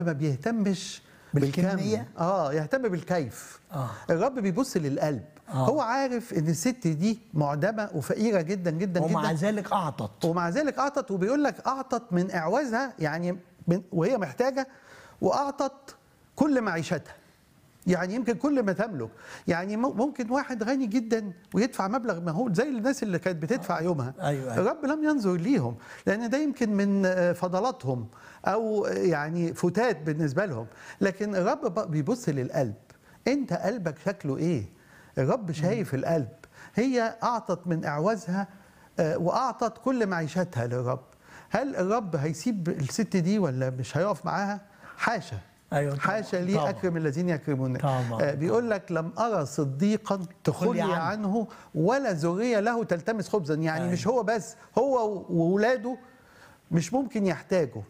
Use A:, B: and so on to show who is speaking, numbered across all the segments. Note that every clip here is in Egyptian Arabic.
A: ما بيهتمش
B: بالكمية؟
A: بالكم. اه يهتم بالكيف
B: آه.
A: الرب بيبص للقلب
B: آه.
A: هو عارف ان الست دي معدمه وفقيره جدا جدا
B: ومع
A: جدا
B: ذلك اعطت
A: ومع ذلك اعطت وبيقول لك اعطت من اعوازها يعني من وهي محتاجه واعطت كل معيشتها يعني يمكن كل ما تملك يعني م- ممكن واحد غني جدا ويدفع مبلغ مهول زي الناس اللي كانت بتدفع يومها
B: أيوة، أيوة.
A: الرب لم ينظر ليهم لان ده يمكن من آه، فضلاتهم او آه، يعني فتات بالنسبه لهم لكن الرب ب- بيبص للقلب انت قلبك شكله ايه الرب شايف القلب هي اعطت من اعوازها آه، واعطت كل معيشتها للرب هل الرب هيسيب الست دي ولا مش هيقف معاها حاشا
B: أيوة طبعاً،
A: حاشا لي
B: طبعاً.
A: اكرم الذين يكرمون
B: طبعاً،
A: آه، بيقول لك لم ارى صديقا تخلي
B: عنه.
A: عنه ولا ذريه له تلتمس خبزا يعني
B: أيوة.
A: مش هو بس هو وولاده مش ممكن يحتاجوا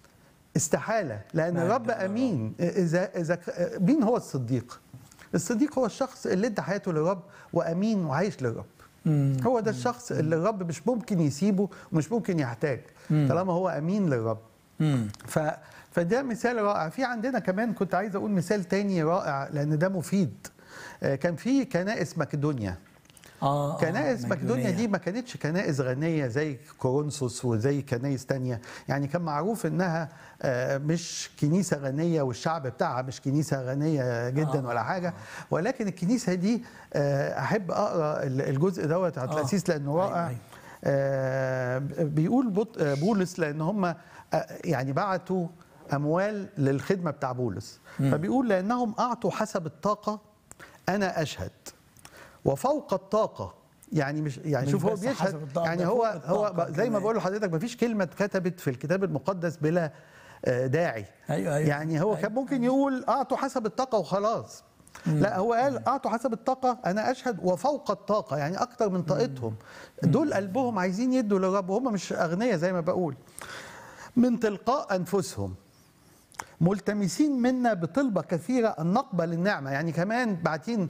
A: استحاله لان
B: مجد
A: الرب
B: الله.
A: امين اذا اذا ك- مين هو الصديق الصديق هو الشخص اللي ادى حياته للرب وامين وعايش للرب هو ده الشخص اللي الرب مش ممكن يسيبه ومش ممكن يحتاج طالما هو امين للرب
B: مم.
A: ف فده مثال رائع في عندنا كمان كنت عايز اقول مثال تاني رائع لان ده مفيد آه، كان في كنائس مقدونيا
B: اه
A: كنائس
B: آه،
A: مقدونيا دي ما كانتش كنائس غنيه زي كورنثوس وزي كنائس تانية يعني كان معروف انها آه، مش كنيسه غنيه والشعب بتاعها مش كنيسه غنيه جدا ولا حاجه ولكن الكنيسه دي آه، احب اقرا الجزء دوت على
B: آه.
A: التاسيس لانه
B: أيوة،
A: رائع
B: أيوة.
A: آه، بيقول بط- آه، بولس لان هم آه، يعني بعتوا اموال للخدمه بتاع بولس فبيقول لانهم اعطوا حسب الطاقه انا اشهد وفوق الطاقه يعني مش يعني
B: مش
A: شوف هو
B: بس حسب
A: بيشهد
B: الطاقة،
A: يعني
B: ده
A: هو
B: فوق
A: هو
B: الطاقة
A: زي ما
B: كمان.
A: بقول لحضرتك ما فيش كلمه اتكتبت في الكتاب المقدس بلا آه، داعي
B: أيوة، أيوة.
A: يعني هو كان ممكن يقول اعطوا حسب الطاقه وخلاص لا هو قال اعطوا حسب الطاقه انا اشهد وفوق الطاقه يعني اكتر من طاقتهم دول قلبهم عايزين يدوا للرب وهم مش اغنياء زي ما بقول من تلقاء انفسهم ملتمسين منا بطلبه كثيره ان نقبل النعمه يعني كمان باعتين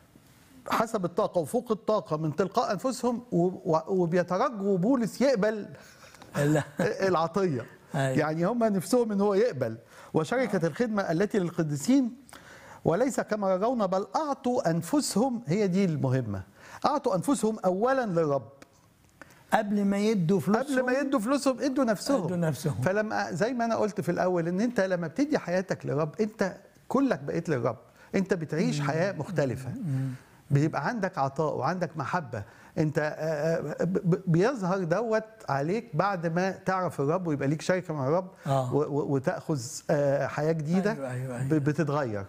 A: حسب الطاقه وفوق الطاقه من تلقاء انفسهم و- و- وبيترجوا بولس يقبل
B: لا.
A: العطيه
B: أيوة.
A: يعني هم نفسهم ان هو يقبل وشركه الخدمه التي للقديسين وليس كما يرون بل اعطوا انفسهم هي دي المهمه اعطوا انفسهم اولا للرب
B: قبل ما يدوا فلوسهم
A: قبل ما يدوا فلوسهم ادوا نفسهم
B: ادوا نفسهم.
A: فلما زي ما انا قلت في الاول ان انت لما بتدي حياتك للرب انت كلك بقيت للرب انت بتعيش حياه مختلفه بيبقى عندك عطاء وعندك محبه انت آه، آه، ب- ب- بيظهر دوت عليك بعد ما تعرف الرب ويبقى ليك شركه مع الرب
B: آه.
A: و- و- وتاخذ آه، حياه جديده
B: أيوة، أيوة، أيوة.
A: ب- بتتغير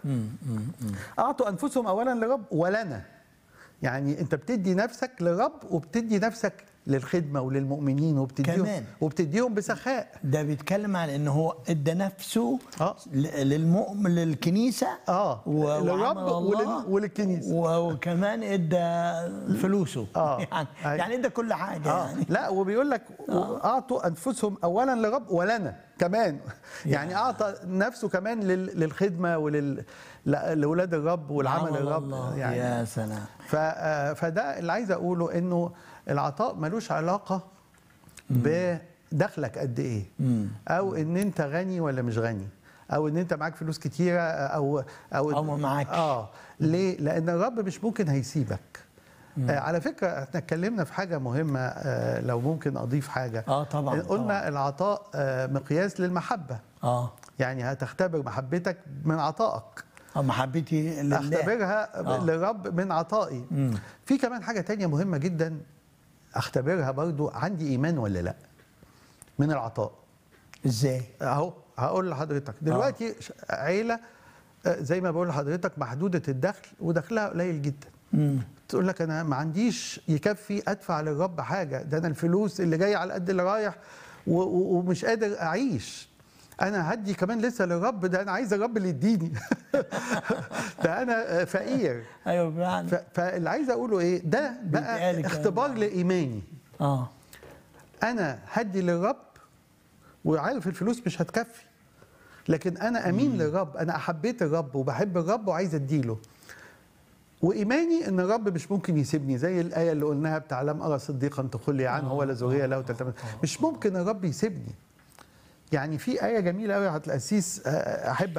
A: اعطوا انفسهم اولا للرب ولنا يعني انت بتدي نفسك للرب وبتدي نفسك للخدمه وللمؤمنين وبتديهم
B: كمان.
A: وبتديهم بسخاء
B: ده بيتكلم عن ان هو ادى نفسه
A: آه.
B: ل- للمؤمن للكنيسه
A: اه
B: و-
A: للرب
B: وعمل الله
A: ولل... وللكنيسه
B: و- وكمان ادى فلوسه
A: آه.
B: يعني
A: أيوة.
B: يعني ادى كل حاجه
A: اه
B: يعني
A: لا وبيقول لك اعطوا انفسهم اولا للرب ولنا كمان يعني اعطى نفسه كمان لل... للخدمه ولل ل- لاولاد الرب والعمل
B: عمل
A: الرب
B: الله.
A: يعني
B: يا سلام
A: ف... آه، فده اللي عايز اقوله انه العطاء ملوش علاقه بدخلك قد ايه او ان انت غني ولا مش غني او ان انت معاك فلوس كتيره او او
B: أو ما معكش.
A: اه ليه لان الرب مش ممكن هيسيبك آه على فكره احنا اتكلمنا في حاجه مهمه آه لو ممكن اضيف حاجه
B: آه، طبعاً،
A: قلنا
B: طبعاً.
A: العطاء آه مقياس للمحبه
B: اه
A: يعني هتختبر محبتك من عطائك
B: آه، محبتي لله
A: اختبرها
B: آه.
A: للرب من عطائي في كمان حاجه تانية مهمه جدا اختبرها برضو عندي ايمان ولا لا من العطاء
B: ازاي
A: اهو هقول لحضرتك دلوقتي ش- عيله آه، زي ما بقول لحضرتك محدوده الدخل ودخلها قليل جدا تقول لك انا ما عنديش يكفي ادفع للرب حاجه ده انا الفلوس اللي جايه على قد اللي رايح و- و- ومش قادر اعيش انا هدي كمان لسه للرب ده انا عايز الرب اللي يديني ده انا آه، فقير
B: ايوه فعلا
A: ف- فاللي عايز اقوله ايه ده بقى
B: بيتقال كده.
A: اختبار لايماني
B: اه
A: انا هدي للرب وعارف الفلوس مش هتكفي لكن انا امين للرب انا احبيت الرب وبحب الرب وعايز اديله وايماني ان الرب مش ممكن يسيبني زي الايه اللي قلناها بتاع لم ارى صديقا تخلي عنه ولا ذريه له تلتمس مش ممكن الرب يسيبني يعني في آية جميلة قوي يا عبد القسيس آه، أحب